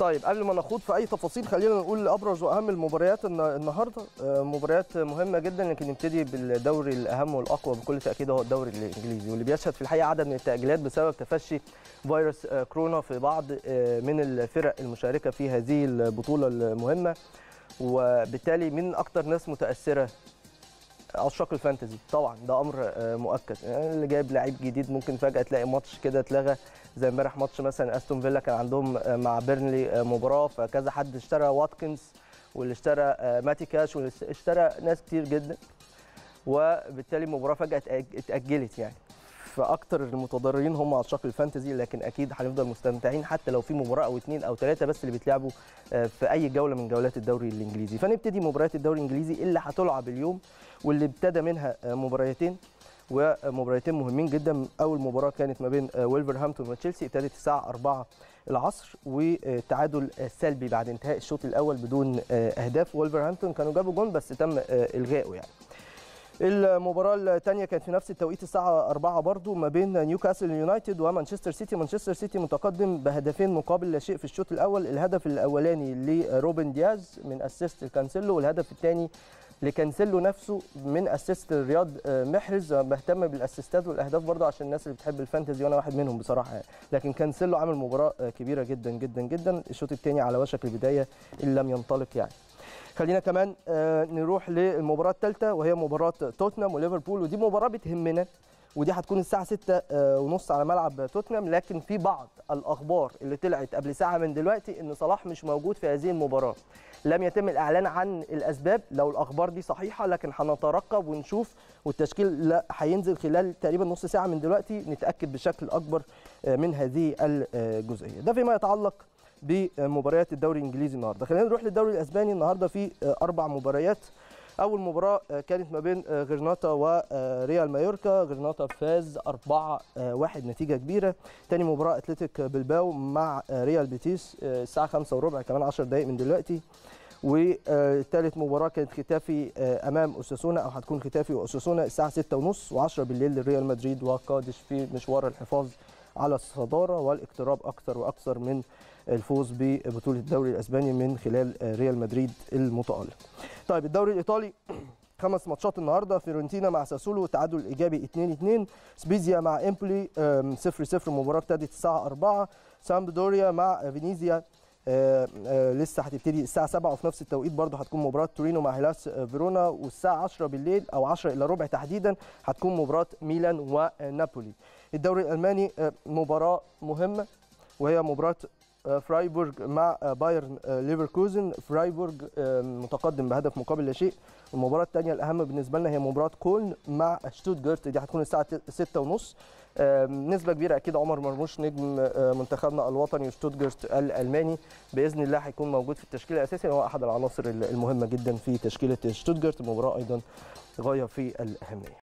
طيب قبل ما نخوض في اي تفاصيل خلينا نقول ابرز واهم المباريات النا- النهارده آه، مباريات مهمه جدا لكن نبتدي بالدوري الاهم والاقوى بكل تاكيد هو الدوري الانجليزي واللي بيشهد في الحقيقه عدد من التاجيلات بسبب تفشي فيروس آه، كورونا في بعض آه، من الفرق المشاركه في هذه البطوله المهمه وبالتالي من اكتر ناس متاثره عشاق الفانتزي طبعا ده امر آه، مؤكد يعني اللي جايب لعيب جديد ممكن فجاه تلاقي ماتش كده اتلغى زي امبارح ماتش مثلا استون فيلا كان عندهم آه، مع بيرنلي آه، مباراه فكذا حد اشترى واتكنز واللي اشترى آه، ماتي كاش واللي اشترى ناس كتير جدا وبالتالي المباراه فجاه اتأج- اتاجلت يعني فاكتر المتضررين هم عشاق الفانتزي لكن اكيد هنفضل مستمتعين حتى لو في مباراه او اثنين او ثلاثه بس اللي بيتلعبوا آه، في اي جوله من جولات الدوري الانجليزي فنبتدي مباريات الدوري الانجليزي اللي هتلعب اليوم واللي ابتدى منها آه، مباريتين ومباريتين مهمين جدا اول مباراه كانت ما بين آه، ويلفرهامبتون وتشيلسي ابتدت الساعه 4 العصر والتعادل السلبي بعد انتهاء الشوط الاول بدون آه، اهداف ويلفرهامبتون كانوا جابوا جون بس تم آه، الغائه يعني المباراة الثانية كانت في نفس التوقيت الساعة 4 برضو ما بين نيوكاسل يونايتد ومانشستر سيتي، مانشستر سيتي متقدم بهدفين مقابل لا شيء في الشوط الأول، الهدف الأولاني لروبن دياز من اسيست كانسيلو والهدف الثاني لكانسيلو نفسه من اسيست رياض آه، محرز بهتم بالاسيستات والاهداف برضه عشان الناس اللي بتحب الفانتزي وانا واحد منهم بصراحه يعني لكن كانسيلو عامل مباراه آه، كبيره جدا جدا جدا الشوط الثاني على وشك البدايه ان لم ينطلق يعني خلينا كمان آه، نروح للمباراه الثالثه وهي مباراه توتنهام وليفربول ودي مباراه بتهمنا ودي هتكون الساعه 6 آه، ونص على ملعب توتنهام لكن في بعض الاخبار اللي طلعت قبل ساعه من دلوقتي ان صلاح مش موجود في هذه المباراه لم يتم الاعلان عن الاسباب لو الاخبار دي صحيحه لكن هنترقب ونشوف والتشكيل لا هينزل خلال تقريبا نص ساعه من دلوقتي نتاكد بشكل اكبر آه، من هذه الجزئيه ده فيما يتعلق بمباريات الدوري الانجليزي النهارده خلينا نروح للدوري الاسباني النهارده في آه، اربع مباريات اول مباراه آه، كانت ما بين آه، غرناطه وريال مايوركا غرناطه فاز 4 1 نتيجه كبيره تاني مباراه اتلتيك بلباو مع آه، ريال بيتيس آه، الساعه 5 وربع كمان 10 دقائق من دلوقتي وثالث مباراه كانت ختافي آه، امام اوساسونا او هتكون ختافي واوساسونا الساعه 6 ونص و10 بالليل لريال مدريد وقادش في مشوار الحفاظ على الصداره والاقتراب اكثر واكثر من الفوز ببطوله الدوري الاسباني من خلال آه، ريال مدريد المتالق. طيب الدوري الايطالي خمس ماتشات النهارده فيورنتينا مع ساسولو تعادل ايجابي 2-2 سبيزيا مع امبولي 0-0 مباراه ابتدت الساعه 4 سامبدوريا مع فينيزيا آه، آه، لسه هتبتدي الساعه 7 وفي نفس التوقيت برضه هتكون مباراه تورينو مع هيلاس آه، فيرونا والساعه 10 بالليل او 10 الا ربع تحديدا هتكون مباراه ميلان ونابولي الدوري الالماني آه، مباراه مهمه وهي مباراه آه، فرايبورج مع آه، بايرن آه، ليفركوزن فرايبورج آه، متقدم بهدف مقابل لا شيء المباراه الثانيه الاهم بالنسبه لنا هي مباراه كولن مع شتوتجارت دي هتكون الساعه 6 ونص نسبه كبيره اكيد عمر مرموش نجم آه، منتخبنا الوطني وشتوتجارت الالماني باذن الله هيكون موجود في التشكيل الاساسي هو احد العناصر المهمه جدا في تشكيله شتوتجارت مباراه ايضا غايه في الاهميه